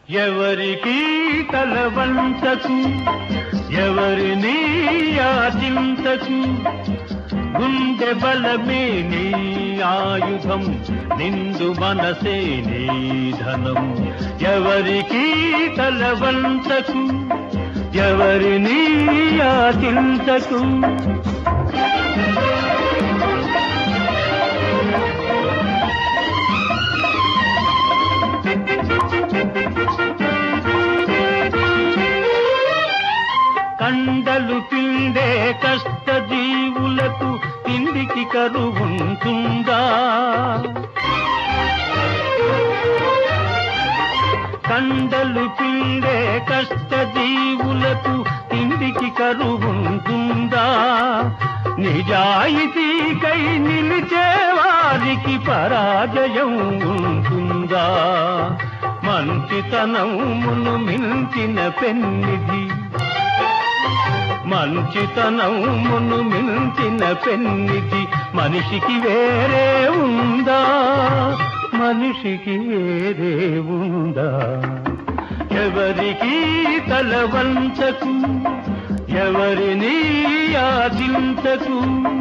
ఎవరికి తలవంచకు ఎవరిని యాచించకు గుండె బలమే నీ ఆయుధం నిండు మనసే నీ ధనం ఎవరికి తలవంచకు ఎవరిని యాచించకు కండలు పిండే కష్ట జీవులకు తిండికి కరువుంటుందా కండలు పిండే కష్ట జీవులకు తిండికి కరువుంటుందా నిజాయితీకై నిలిచే వారికి పరాజయం ఉంటుందా మంచితనమును మించిన పెన్నిధి మంచితనమును మించిన పెన్నిధి మనిషికి వేరే ఉందా మనిషికి వేరే ఉందా ఎవరికి తలవంచకు ఎవరిని యాచించకు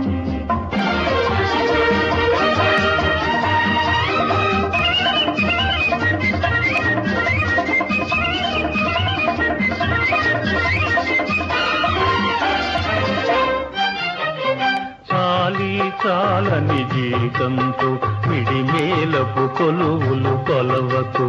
చాలి చాలని జీతంతో మిడిమేలపు కొలువులు కొలవకు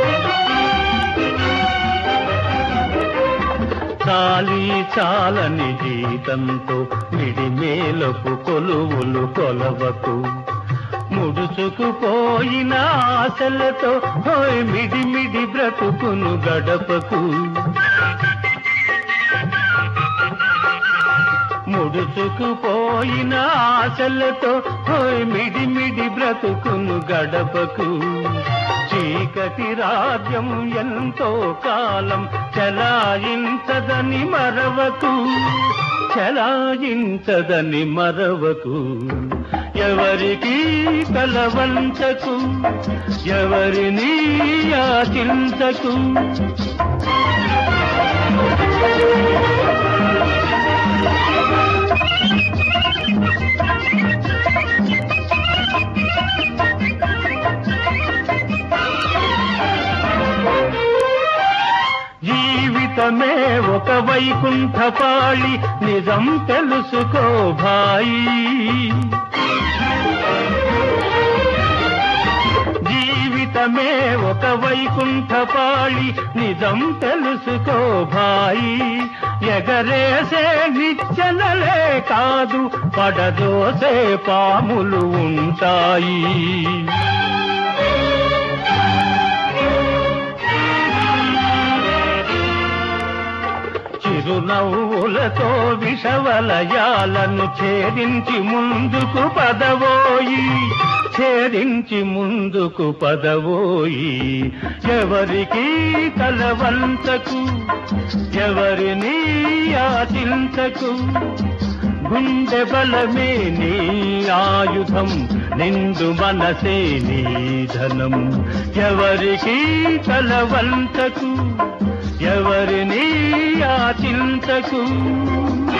చాలి చాలని జీతంతో మిడిమేలపు కొలువులు కొలవకు ముడుచుకుపోయిన ఆశలతో హోయ్ మిడిమిడి బ్రతుకును గడపకు ముడుచుకుపోయిన ఆశలతో హోయ్ మిడిమిడి బ్రతుకును గడపకు చీకటి రాజ్యం ఎంతో కాలం చలాయించదని మరవకు చలాయించదని మరవకు ఎవరికి కలవంచకు ఎవరిని యాచించకు జీవితమే ఒక వైకుంఠపాళి నిజం తెలుసుకో భాయి జీవితమే ఒక వైకుంఠపాళి నిజం తెలుసుకో భాయి ఎగరేసే నిచ్చెనలే కాదు పడదోసే పాములు ఉంటాయి చిరునవ్వులతో విషవలయాలను ఛేదించి ముందుకు పదవోయి ఛేదించి ముందుకు పదవోయి ఎవరికి తలవంచకు ఎవరిని యాచించకు గుండె బలమే నీ ఆయుధం నిండు మనసే నీ ధనం ఎవరికి తలవంచకు ఎవరిని యాచించకు